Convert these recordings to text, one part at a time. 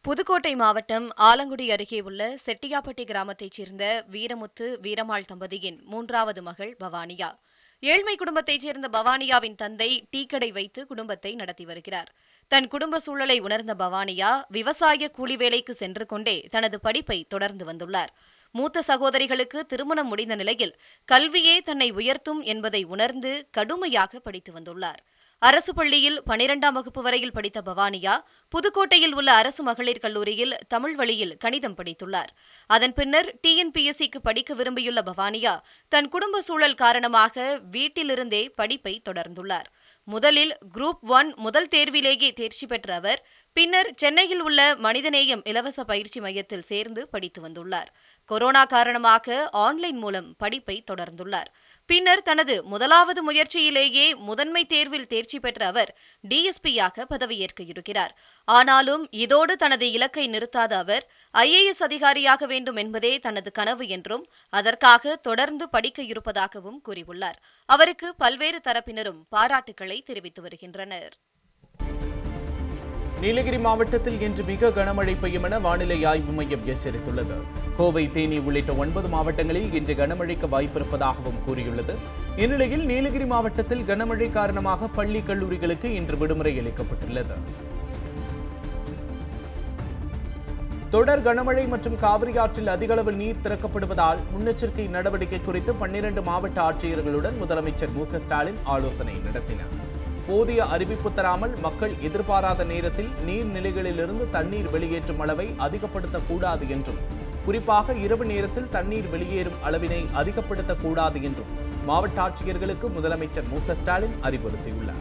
புதுக்கோட்டை மாவட்டம் ஆலங்குடி அருகே உள்ள செட்டியாப்பட்டி கிராமத்தைச் சேர்ந்த வீரமுத்து வீரமாள் தம்பதியின் மூன்றாவது மகள் பவானியா ஏழ்மை குடும்பத்தைச் சேர்ந்த பவானியாவின் தந்தை டீக்கடை வைத்து குடும்பத்தை நடத்தி வருகிறார் தன் குடும்ப சூழலை உணர்ந்த பவானியா விவசாய கூலி வேலைக்கு சென்று கொண்டே தனது படிப்பை தொடர்ந்து வந்துள்ளார் மூத்த சகோதரிகளுக்கு திருமணம் முடிந்த நிலையில் கல்வியே தன்னை உயர்த்தும் என்பதை உணர்ந்து கடுமையாக படித்து வந்துள்ளார் அரசு பள்ளியில் பனிரெண்டாம் வகுப்பு வரையில் படித்த பவானியா புதுக்கோட்டையில் உள்ள அரசு மகளிர் கல்லூரியில் தமிழ் வழியில் கணிதம் படித்துள்ளார் அதன் பின்னர் டிஎன்பிஎஸ்சிக்கு படிக்க விரும்பியுள்ள பவானியா தன் குடும்ப சூழல் காரணமாக வீட்டிலிருந்தே படிப்பை தொடர்ந்துள்ளார் முதலில் குரூப் ஒன் முதல் தேர்விலேயே தேர்ச்சி பெற்ற அவர் பின்னர் சென்னையில் உள்ள மனிதநேயம் இலவச பயிற்சி மையத்தில் சேர்ந்து படித்து வந்துள்ளார் கொரோனா காரணமாக ஆன்லைன் மூலம் படிப்பை தொடர்ந்துள்ளார் பின்னர் தனது முதலாவது முயற்சியிலேயே முதன்மை தேர்வில் தேர்ச்சி பெற்ற அவர் டிஎஸ்பியாக பதவியேற்க இருக்கிறார் ஆனாலும் இதோடு தனது இலக்கை நிறுத்தாத அவர் ஐஏஎஸ் அதிகாரியாக வேண்டும் என்பதே தனது கனவு என்றும் அதற்காக தொடர்ந்து படிக்க இருப்பதாகவும் கூறியுள்ளார் அவருக்கு பல்வேறு தரப்பினரும் பாராட்டுக்களை தெரிவித்து வருகின்றனர் நீலகிரி மாவட்டத்தில் இன்று மிக கனமழை பெய்யும் என வானிலை ஆய்வு மையம் எச்சரித்துள்ளது கோவை தேனி உள்ளிட்ட ஒன்பது மாவட்டங்களில் இன்று கனமழைக்கு வாய்ப்பிருப்பதாகவும் கூறியுள்ளது இந்நிலையில் நீலகிரி மாவட்டத்தில் கனமழை காரணமாக பள்ளி கல்லூரிகளுக்கு இன்று விடுமுறை அளிக்கப்பட்டுள்ளது தொடர் கனமழை மற்றும் காவிரி ஆற்றில் அதிக அளவு நீர் திறக்கப்படுவதால் முன்னெச்சரிக்கை நடவடிக்கை குறித்து பன்னிரண்டு மாவட்ட ஆட்சியர்களுடன் முதலமைச்சர் மு க ஸ்டாலின் ஆலோசனை நடத்தினார் போதிய அறிவிப்பு தராமல் மக்கள் எதிர்பாராத நேரத்தில் நீர்நிலைகளிலிருந்து தண்ணீர் வெளியேற்றும் அளவை அதிகப்படுத்தக்கூடாது என்றும் குறிப்பாக இரவு நேரத்தில் தண்ணீர் வெளியேறும் அளவினை அதிகப்படுத்தக்கூடாது என்றும் மாவட்ட ஆட்சியர்களுக்கு முதலமைச்சர் மு க ஸ்டாலின் அறிவுறுத்தியுள்ளார்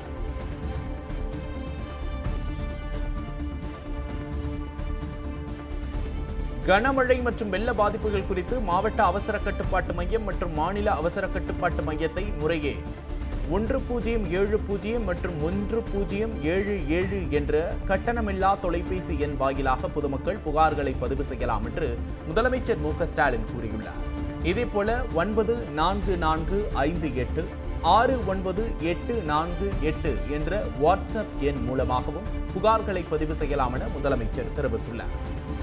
கனமழை மற்றும் வெள்ள பாதிப்புகள் குறித்து மாவட்ட அவசர கட்டுப்பாட்டு மையம் மற்றும் மாநில அவசர கட்டுப்பாட்டு மையத்தை முறையே ஒன்று பூஜ்ஜியம் ஏழு பூஜ்ஜியம் மற்றும் ஒன்று பூஜ்ஜியம் ஏழு ஏழு என்ற கட்டணமில்லா தொலைபேசி எண் வாயிலாக பொதுமக்கள் புகார்களை பதிவு செய்யலாம் என்று முதலமைச்சர் மு க ஸ்டாலின் கூறியுள்ளார் இதேபோல ஒன்பது நான்கு நான்கு ஐந்து எட்டு ஆறு ஒன்பது எட்டு நான்கு எட்டு என்ற வாட்ஸ்அப் எண் மூலமாகவும் புகார்களை பதிவு செய்யலாம் என முதலமைச்சர் தெரிவித்துள்ளார்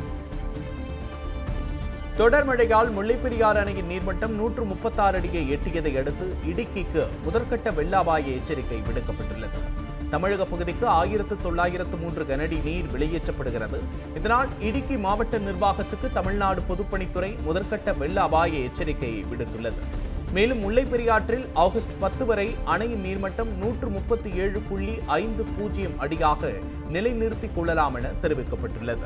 தொடர் மழையால் முல்லைப்பெரியாறு அணையின் நீர்மட்டம் நூற்று முப்பத்தாறு அடியை எட்டியதை அடுத்து இடுக்கிக்கு முதற்கட்ட வெள்ள அபாய எச்சரிக்கை விடுக்கப்பட்டுள்ளது தமிழக பகுதிக்கு ஆயிரத்து தொள்ளாயிரத்து மூன்று கனஅடி நீர் வெளியேற்றப்படுகிறது இதனால் இடுக்கி மாவட்ட நிர்வாகத்துக்கு தமிழ்நாடு பொதுப்பணித்துறை முதற்கட்ட வெள்ள அபாய எச்சரிக்கையை விடுத்துள்ளது மேலும் முல்லைப்பெரியாற்றில் ஆகஸ்ட் பத்து வரை அணையின் நீர்மட்டம் நூற்று முப்பத்தி ஏழு புள்ளி ஐந்து பூஜ்ஜியம் அடியாக நிலைநிறுத்திக் கொள்ளலாம் என தெரிவிக்கப்பட்டுள்ளது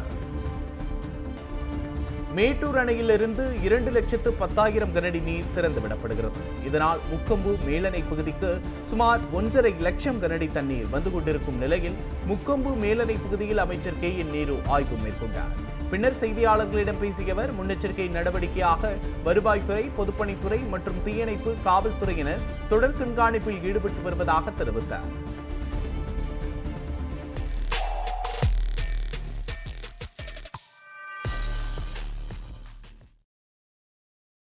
மேட்டூர் அணையிலிருந்து இரண்டு லட்சத்து பத்தாயிரம் கனஅடி நீர் திறந்துவிடப்படுகிறது இதனால் முக்கொம்பு மேலணை பகுதிக்கு சுமார் ஒன்றரை லட்சம் கனஅடி தண்ணீர் வந்து கொண்டிருக்கும் நிலையில் முக்கொம்பு மேலணை பகுதியில் அமைச்சர் கே என் நேரு ஆய்வு மேற்கொண்டார் பின்னர் செய்தியாளர்களிடம் பேசிய அவர் முன்னெச்சரிக்கை நடவடிக்கையாக வருவாய்த்துறை பொதுப்பணித்துறை மற்றும் தீயணைப்பு காவல்துறையினர் தொடர் கண்காணிப்பில் ஈடுபட்டு வருவதாக தெரிவித்தார்